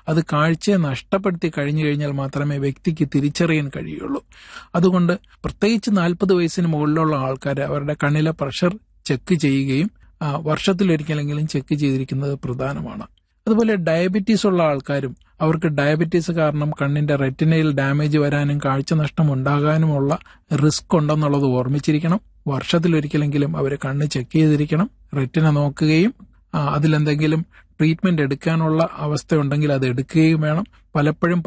അത് കാഴ്ചയെ നഷ്ടപ്പെടുത്തി കഴിഞ്ഞു കഴിഞ്ഞാൽ മാത്രമേ വ്യക്തിക്ക് തിരിച്ചറിയാൻ കഴിയുള്ളൂ അതുകൊണ്ട് പ്രത്യേകിച്ച് നാൽപ്പത് വയസ്സിന് മുകളിലുള്ള ആൾക്കാർ അവരുടെ കണ്ണിലെ പ്രഷർ ചെക്ക് ചെയ്യുകയും ആ, വർഷത്തിലൊരിക്കലെങ്കിലും ചെക്ക് ചെയ്തിരിക്കുന്നത് പ്രധാനമാണ് അതുപോലെ ഡയബറ്റീസ് ഉള്ള ആൾക്കാരും അവർക്ക് ഡയബറ്റീസ് കാരണം കണ്ണിന്റെ റെറ്റിനയിൽ ഡാമേജ് വരാനും കാഴ്ച നഷ്ടം ഉണ്ടാകാനുമുള്ള റിസ്ക് ഉണ്ടെന്നുള്ളത് ഓർമ്മിച്ചിരിക്കണം വർഷത്തിലൊരിക്കലെങ്കിലും അവർ കണ്ണ് ചെക്ക് ചെയ്തിരിക്കണം റെറ്റിന നോക്കുകയും ആ, അതിലെന്തെങ്കിലും ട്രീറ്റ്മെന്റ് എടുക്കാനുള്ള അവസ്ഥ ഉണ്ടെങ്കിൽ അത് എടുക്കുകയും വേണം പലപ്പോഴും